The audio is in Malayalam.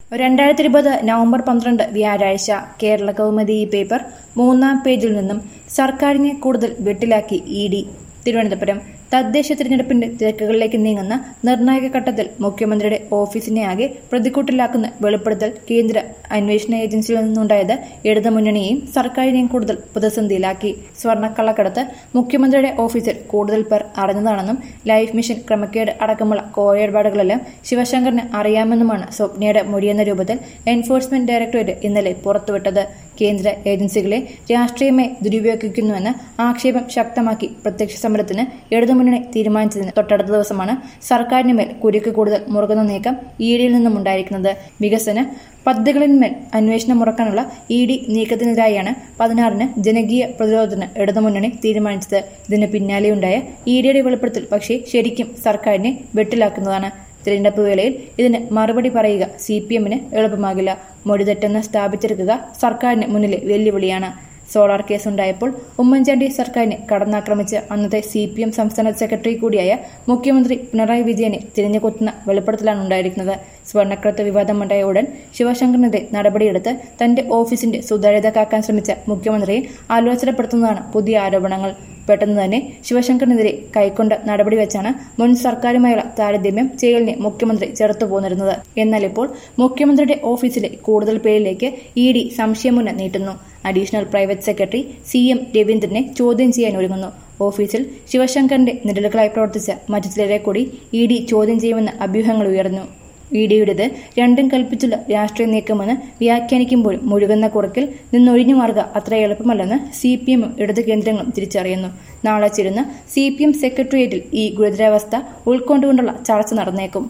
രണ്ടായിരത്തി ഇരുപത് നവംബർ പന്ത്രണ്ട് വ്യാഴാഴ്ച കേരള കൗമുദി ഈ പേപ്പർ മൂന്നാം പേജിൽ നിന്നും സർക്കാരിനെ കൂടുതൽ വെട്ടിലാക്കി ഇ ഡി തിരുവനന്തപുരം തദ്ദേശ തിരഞ്ഞെടുപ്പിന്റെ തിരക്കുകളിലേക്ക് നീങ്ങുന്ന നിർണായക ഘട്ടത്തിൽ മുഖ്യമന്ത്രിയുടെ ഓഫീസിനെ ആകെ പ്രതിക്കൂട്ടിലാക്കുന്ന വെളിപ്പെടുത്തൽ കേന്ദ്ര അന്വേഷണ ഏജൻസിയിൽ നിന്നുണ്ടായത് ഇടതുമുന്നണിയെയും സർക്കാരിനെയും കൂടുതൽ പ്രതിസന്ധിയിലാക്കി സ്വർണ്ണക്കള്ളക്കടത്ത് മുഖ്യമന്ത്രിയുടെ ഓഫീസിൽ കൂടുതൽ പേർ അറിഞ്ഞതാണെന്നും ലൈഫ് മിഷൻ ക്രമക്കേട് അടക്കമുള്ള കോഴയിടപാടുകളെല്ലാം ശിവശങ്കറിന് അറിയാമെന്നുമാണ് സ്വപ്നയുടെ മൊഴിയെന്ന രൂപത്തിൽ എൻഫോഴ്സ്മെന്റ് ഡയറക്ടറേറ്റ് ഇന്നലെ പുറത്തുവിട്ടത് കേന്ദ്ര ഏജൻസികളെ രാഷ്ട്രീയമായി ദുരുപയോഗിക്കുന്നുവെന്ന് ആക്ഷേപം ശക്തമാക്കി പ്രത്യക്ഷ സമരത്തിന് ഇടതുമുന്നണി തീരുമാനിച്ചതിന് തൊട്ടടുത്ത ദിവസമാണ് സർക്കാരിന് മേൽ കുരുക്ക് കൂടുതൽ മുറുകുന്ന നീക്കം ഇ ഡിയിൽ നിന്നും ഉണ്ടായിരിക്കുന്നത് വികസന പദ്ധതികളിന്മേൽ അന്വേഷണം മുറക്കാനുള്ള ഇ ഡി നീക്കത്തിനെതിരായാണ് പതിനാറിന് ജനകീയ പ്രതിരോധത്തിന് ഇടതുമുന്നണി തീരുമാനിച്ചത് ഇതിന് പിന്നാലെയുണ്ടായ ഇ ഡിയുടെ വെളിപ്പെടുത്തൽ പക്ഷേ ശരിക്കും സർക്കാരിനെ വെട്ടിലാക്കുന്നതാണ് തിരഞ്ഞെടുപ്പ് വേളയിൽ ഇതിന് മറുപടി പറയുക സി പി എമ്മിന് എളുപ്പമാകില്ല മൊഴി തെറ്റെന്ന് സ്ഥാപിച്ചെടുക്കുക സർക്കാരിന് മുന്നിലെ വെല്ലുവിളിയാണ് സോളാർ കേസ് ഉണ്ടായപ്പോൾ ഉമ്മൻചാണ്ടി സർക്കാരിനെ കടന്നാക്രമിച്ച് അന്നത്തെ സി പി എം സംസ്ഥാന സെക്രട്ടറി കൂടിയായ മുഖ്യമന്ത്രി പിണറായി വിജയനെ തിരിഞ്ഞുകൊത്തുന്ന വെളിപ്പെടുത്തലാണ് ഉണ്ടായിരിക്കുന്നത് സ്വർണ്ണക്കടത്ത് വിവാദമുണ്ടായ ഉടൻ ശിവശങ്കറിനെതിരെ നടപടിയെടുത്ത് തന്റെ ഓഫീസിന്റെ സുതാര്യത കാക്കാൻ ശ്രമിച്ച മുഖ്യമന്ത്രിയെ ആലോചനപ്പെടുത്തുന്നതാണ് പുതിയ ആരോപണങ്ങൾ പെട്ടെന്ന് തന്നെ ശിവശങ്കറിനെതിരെ കൈക്കൊണ്ട നടപടി വെച്ചാണ് മുൻ സർക്കാരുമായുള്ള താരതമ്യം ചെയ്യലിനെ മുഖ്യമന്ത്രി ചെറുത്തു പോന്നിരുന്നത് എന്നാൽ ഇപ്പോൾ മുഖ്യമന്ത്രിയുടെ ഓഫീസിലെ കൂടുതൽ പേരിലേക്ക് ഇ ഡി സംശയമുന്ന നീട്ടുന്നു additional private secretary C M രവീന്ദ്രനെ ചോദ്യം ചെയ്യാൻ ഒരുങ്ങുന്നു ഓഫീസിൽ ശിവശങ്കറിന്റെ നിഴലുകളായി പ്രവർത്തിച്ച മറ്റു ചിലരെ കൂടി ഇ ഡി ചോദ്യം ചെയ്യുമെന്ന അഭ്യൂഹങ്ങൾ ഉയർന്നു ഇ ഡിയുടേത് രണ്ടും കൽപ്പിച്ചുള്ള രാഷ്ട്രീയ നീക്കമെന്ന് വ്യാഖ്യാനിക്കുമ്പോൾ മുഴുകുന്ന കുറുക്കിൽ നിന്നൊഴിഞ്ഞു മാറുക അത്ര എളുപ്പമല്ലെന്ന് സി പി എമ്മും ഇടത് കേന്ദ്രങ്ങളും തിരിച്ചറിയുന്നു നാളെ ചേരുന്ന സി പി എം സെക്രട്ടേറിയറ്റിൽ ഈ ഗുരുതരാവസ്ഥ ഉൾക്കൊണ്ടുകൊണ്ടുള്ള ചർച്ച നടന്നേക്കും